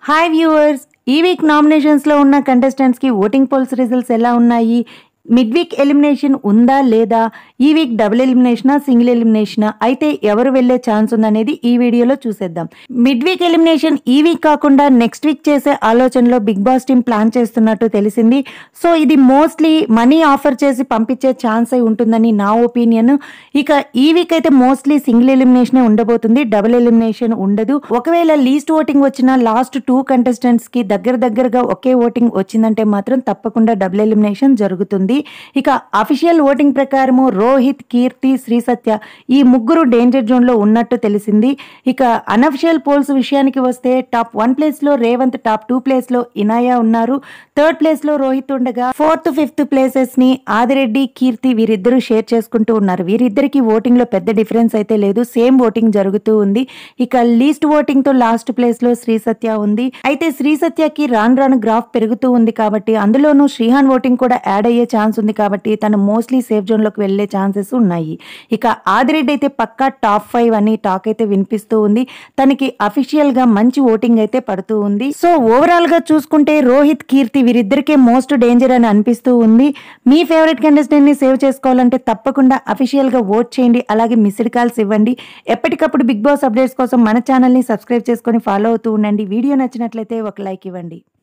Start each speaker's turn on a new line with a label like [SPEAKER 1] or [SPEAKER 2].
[SPEAKER 1] hi viewers ఈ week నామినేషన్స్లో ఉన్న కంటెస్టెంట్స్కి ఓటింగ్ పోల్స్ రిజల్ట్స్ ఎలా ఉన్నాయి మిడ్ వీక్ ఎలిమినేషన్ ఉందా లేదా ఈ వీక్ డబుల్ ఎలిమినేషనా సింగిల్ ఎలిమినేషనా అయితే ఎవరు వెళ్ళే ఛాన్స్ ఉందనేది ఈ వీడియోలో చూసేద్దాం మిడ్ వీక్ ఎలిమినేషన్ ఈ వీక్ కాకుండా నెక్స్ట్ వీక్ చేసే ఆలోచనలో బిగ్ బాస్ టీం ప్లాన్ చేస్తున్నట్టు తెలిసింది సో ఇది మోస్ట్లీ మనీ ఆఫర్ చేసి పంపించే ఛాన్స్ అయి ఉంటుందని నా ఒపీనియన్ ఇక ఈ వీక్ అయితే మోస్ట్లీ సింగిల్ ఎలిమినేషన్ ఉండబోతుంది డబుల్ ఎలిమినేషన్ ఉండదు ఒకవేళ లీస్ట్ ఓటింగ్ వచ్చిన లాస్ట్ టూ కంటెస్టెంట్స్ కి దగ్గర దగ్గరగా ఒకే ఓటింగ్ వచ్చిందంటే మాత్రం తప్పకుండా డబుల్ ఎలిమినేషన్ జరుగుతుంది ఇక అఫీషియల్ ఓటింగ్ ప్రకారము రోహిత్ కీర్తి శ్రీ సత్య ఈ ముగ్గురు డేంజర్ జోన్ లో ఉన్నట్టు తెలిసింది ఇక అనఫిషియల్ పోల్స్ విషయానికి వస్తే టాప్ వన్ ప్లేస్ లో రేవంత్ టాప్ టూ ప్లేస్ లో ఇనాయా ఉన్నారు థర్డ్ ప్లేస్ లో రోహిత్ ఉండగా ఫోర్త్ ఫిఫ్త్ ప్లేసెస్ ని ఆదిరెడ్డి కీర్తి వీరిద్దరూ షేర్ చేసుకుంటూ ఉన్నారు వీరిద్దరికి ఓటింగ్ లో పెద్ద డిఫరెన్స్ అయితే లేదు సేమ్ ఓటింగ్ జరుగుతూ ఉంది ఇక లీస్ట్ ఓటింగ్ తో లాస్ట్ ప్లేస్ లో శ్రీ సత్య ఉంది అయితే శ్రీ సత్యకి రాను రాను గ్రాఫ్ పెరుగుతూ ఉంది కాబట్టి అందులోనూ శ్రీహాన్ ఓటింగ్ కూడా యాడ్ అయ్యే ఛాన్స్ ఉంది కాబట్టి తను మోస్ట్లీ సేఫ్ జోన్ లోకి వెళ్లే ఛాన్సెస్ ఉన్నాయి ఇక ఆదిరెడ్డి అయితే పక్కా టాప్ ఫైవ్ అని టాక్ అయితే వినిపిస్తూ ఉంది తనకి అఫీషియల్ గా మంచి ఓటింగ్ అయితే పడుతూ ఉంది సో ఓవరాల్ గా చూసుకుంటే రోహిత్ కీర్తి వీరిద్దరికే మోస్ట్ డేంజర్ అని అనిపిస్తూ ఉంది మీ ఫేవరెట్ కంటెస్టెంట్ ని సేవ్ చేసుకోవాలంటే తప్పకుండా అఫీషియల్ గా ఓట్ చేయండి అలాగే మిస్డ్ కాల్స్ ఇవ్వండి ఎప్పటికప్పుడు బిగ్ బాస్ అప్డేట్స్ కోసం మన ఛానల్ ని సబ్స్క్రైబ్ చేసుకొని ఫాలో అవుతూ ఉండండి వీడియో నచ్చినట్లయితే ఒక లైక్ ఇవ్వండి